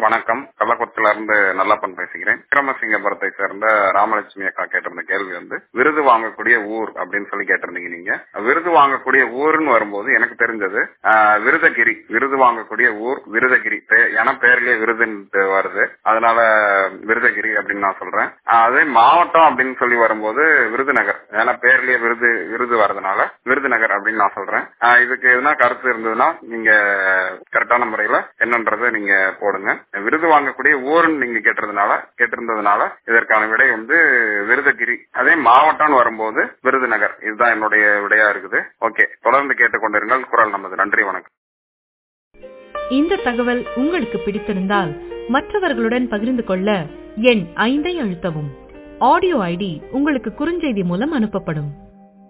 வணக்கம் கள்ளக்குறிச்சியில இருந்து நல்லப்பன் பேசுகிறேன் விக்ரமசிங்கபுரத்தை சேர்ந்த ராமலட்சுமி அக்கா கேட்டிருந்த கேள்வி வந்து விருது வாங்கக்கூடிய ஊர் அப்படின்னு சொல்லி கேட்டிருந்தீங்க நீங்க விருது வாங்கக்கூடிய ஊர்னு வரும்போது எனக்கு தெரிஞ்சது ஆஹ், விருதகிரி விருது வாங்கக்கூடிய ஊர் விருதகிரி பே- என பேர்லயே விருதுன்னு வருது அதனால விருதகிரி அப்படின்னு நான் சொல்றேன் ஆஹ், அதே மாவட்டம் அப்படின்னு சொல்லி வரும்போது விருதுநகர் ஏன்னா பேர்லயே விருது விருது வரதுனால விருதுநகர் அப்படின்னு நான் சொல்றேன் ஆஹ், இதுக்கு எதுனா கருத்து இருந்ததுன்னா நீங்க கரெக்டான முறையில என்னன்றதை நீங்க போடுங்க விருது வாங்கக்கூடிய ஊருன்னு நீங்க கேட்டிருந்தனால கேட்டிருந்ததுனால இதற்கான விடை வந்து விருதகிரி அதே மாவட்டம்னு வரும்போது விருதுநகர் இதுதான் என்னுடைய விடையா இருக்குது ஓகே தொடர்ந்து கேட்டுக்கொண்டிருங்கள் குரல் நமது நன்றி வணக்கம் இந்த தகவல் உங்களுக்கு பிடித்திருந்தால் மற்றவர்களுடன் பகிர்ந்து கொள்ள எண் ஐந்தை அழுத்தவும் ஆடியோ ஐடி உங்களுக்கு குறுஞ்செய்தி மூலம் அனுப்பப்படும்